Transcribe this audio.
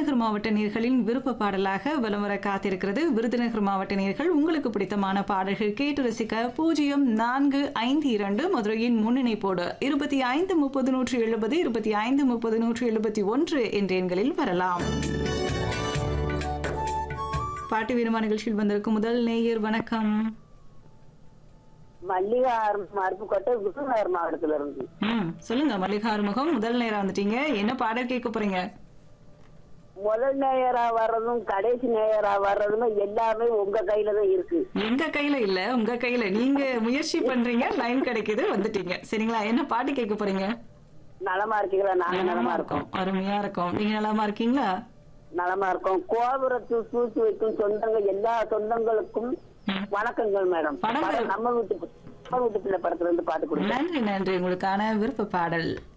விருதுநகர் மாவட்ட நேர்களின் விருப்ப பாடலாக வலம் வர காத்திருக்கிறது விருதுநகர் மாவட்ட நேர்கள் உங்களுக்கு பிடித்தமான பாடல்கள் கேட்டு ரசிக்க பூஜ்ஜியம் நான்கு ஐந்து இரண்டு மதுரையின் முன்னிணைப்போடு இருபத்தி ஐந்து முப்பது நூற்றி எழுபது இருபத்தி ஐந்து முப்பது நூற்றி எழுபத்தி ஒன்று என்ற எண்களில் வரலாம் பாட்டு வீரமா நிகழ்ச்சியில் வந்திருக்கும் முதல் நேயர் வணக்கம் மல்லிகா அருப்புக்கோட்டை விருதுநகர் மாவட்டத்துல இருந்து ம் சொல்லுங்க மல்லிகா ஆறுமுகம் முதல் நேரம் வந்துட்டீங்க என்ன பாடல் கேட்க போறீங்க முதல் நேயரா வர்றதும் கடைசி நேயரா வர்றதும் எல்லாமே உங்க கையில தான் இருக்கு எங்க கையில இல்ல உங்க கையில நீங்க முயற்சி பண்றீங்க லைன் கிடைக்குது வந்துட்டீங்க சரிங்களா என்ன பாட்டு கேட்க போறீங்க நலமா இருக்கீங்களா நாங்க நலமா இருக்கோம் அருமையா இருக்கும் நீங்க நலமா இருக்கீங்களா நலமா இருக்கோம் கோபுரத்து தூக்கி வைக்கும் சொந்தங்கள் எல்லா சொந்தங்களுக்கும் வணக்கங்கள் மேடம் படம் படம் நம்ம வீட்டு நம்ம வீட்டு பிள்ளை படத்துல இருந்து பாட்டு கொடுங்க நன்றி நன்றி உங்களுக்கான விருப்ப பாடல்